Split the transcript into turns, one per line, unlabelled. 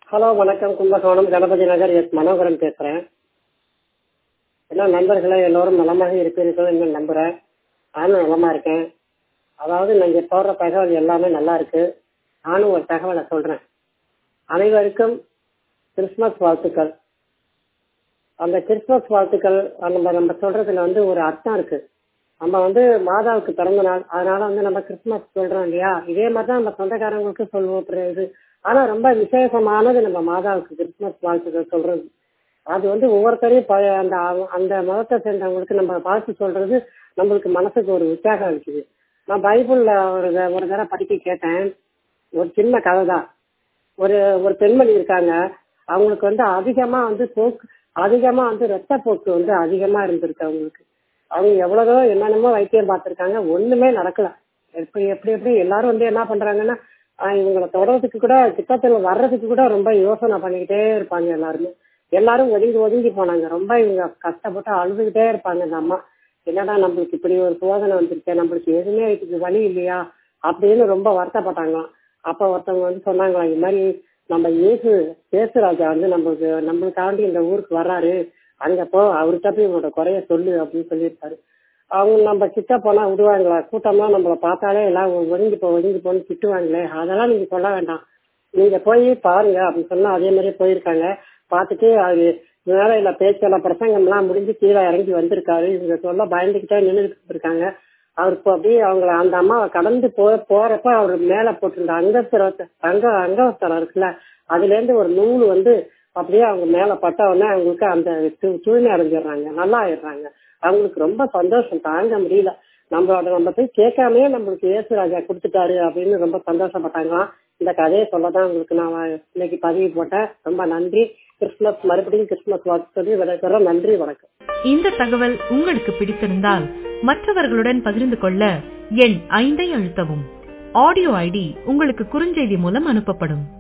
hello வணக்கம் Kumbakonam Ganapathi Nagar S Manoharan பேசுகிறேன் என்ன நண்பர்களே எல்லோரும் நலமாக இருப்பீர்கள் என்று நம்புகிறேன் நானும் நலமாக இருக்கேன் அதாவது நீங்கள் போடுற தகவல் எல்லாமே நல்லா இருக்கு நானும் ஒரு தகவலை சொல்கிறேன் அனைவருக்கும் கிறிஸ்மஸ் வாழ்த்துக்கள் அந்த கிறிஸ்மஸ் வாழ்த்துக்கள் நம்ம நம்ம சொல்றதுல வந்து ஒரு அர்த்தம் இருக்கு நம்ம வந்து மாதாவுக்கு பிறந்த நாள் அதனால வந்து நம்ம கிறிஸ்மஸ் சொல்றோம் இல்லையா இதே மாதிரி தான் நம்ம சொந்தக்காரங்களுக்கு சொல்லுவோம் அப்புறம் இது ஆனா ரொம்ப விசேஷமானது நம்ம மாதாவுக்கு கிறிஸ்மஸ் வாழ்த்துக்கள் சொல்றது அது வந்து ஒவ்வொருத்தரையும் ப- அந்த அவ- அந்த மதத்தை சேர்ந்தவங்களுக்கு நம்ம வாழ்த்து சொல்றது நம்மளுக்கு மனசுக்கு ஒரு உற்சாகம் இருக்குது நான் பைபிள்ல ஒரு த- ஒரு தடவை படிக்க கேட்டேன் ஒரு சின்ன கதை தான் ஒரு ஒரு பெண்மணி இருக்காங்க அவங்களுக்கு வந்து அதிகமா வந்து போக்கு அதிகமா வந்து ரத்த போக்கு வந்து அதிகமா இருந்திருக்கு அவங்களுக்கு அவங்க எவ்வளவோ என்னென்னமோ வைத்தியம் பார்த்திருக்காங்க ஒண்ணுமே நடக்கல எப்படி எப்படி எப்படி எல்லாரும் வந்து என்ன பண்றாங்கன்னா ஆஹ் இவங்களை தொடர்றதுக்கு கூட கிட்டத்துல வர்றதுக்கு கூட ரொம்ப யோசனை பண்ணிக்கிட்டே இருப்பாங்க எல்லாருமே எல்லாரும் ஒதுங்கி ஒதுங்கி போனாங்க ரொம்ப இவங்க கஷ்டப்பட்டு அழுதுகிட்டே இருப்பாங்க இந்த அம்மா என்னடா நம்மளுக்கு இப்படி ஒரு சோதனை வந்திருக்கே நம்மளுக்கு எதுவுமே இதுக்கு வழி இல்லையா அப்படின்னு ரொம்ப வருத்தப்பட்டாங்களாம் அப்ப ஒருத்தவங்க வந்து சொன்னாங்களாம் இது மாதிரி நம்ம இயேசு இயேசு ராஜா வந்து நம்மளுக்கு நம்மளுக்காண்டி இந்த ஊருக்கு வர்றாரு அங்க போ அவர்கிட்ட போய் உங்களோட குறைய சொல்லு அப்படின்னு சொல்லியிருப்பாரு அவங்க நம்ம கிட்ட போனா விடுவாங்களா கூட்டமா நம்மள பார்த்தாலே எல்லாம் ஒதுங்கி போ ஒதுங்கி போன்னு திட்டுவாங்களே அதெல்லாம் நீங்க சொல்ல வேண்டாம் நீங்க போய் பாருங்க அப்படின்னு சொன்னா அதே மாதிரி போயிருக்காங்க பார்த்துட்டு அவரு வேலையில பேச்செல்லாம் பிரசங்கம் எல்லாம் முடிஞ்சு கீழே இறங்கி வந்திருக்காரு இவங்க சொல்ல பயந்துகிட்டே நின்றுட்டு இருக்காங்க அவர் இப்போ அப்படியே அவங்கள அந்த அம்மாவை கடந்து போ போறப்ப அவர் மேல போட்டிருந்த அங்கத்திர அங்க அங்கவஸ்திரம் இருக்குல்ல அதுல இருந்து ஒரு நூல் வந்து அப்படியே அவங்க மேல பட்ட உடனே அவங்களுக்கு அந்த து- தூய்மை அடைஞ்சிடுறாங்க நல்லா ஆயிடுறாங்க அவங்களுக்கு ரொம்ப சந்தோஷம் தாங்க முடியல நம்மளோட நம்ம போய் கேட்காமயே நம்மளுக்கு இயேசு ராஜா கொடுத்துட்டாரு அப்படின்னு ரொம்ப சந்தோஷப்பட்டாங்களாம் இந்த கதையை சொல்லதான் உங்களுக்கு நான் இன்னைக்கு பதிவு போட்டேன் ரொம்ப நன்றி கிறிஸ்துமஸ் மறுபடியும் கிறிஸ்துமஸ் வாழ்த்து சொல்லி விடைபெற நன்றி வணக்கம்
இந்த தகவல் உங்களுக்கு பிடித்திருந்தால் மற்றவர்களுடன் பகிர்ந்து கொள்ள எண் ஐந்தை அழுத்தவும் ஆடியோ ஐடி உங்களுக்கு குறுஞ்செய்தி மூலம் அனுப்பப்படும்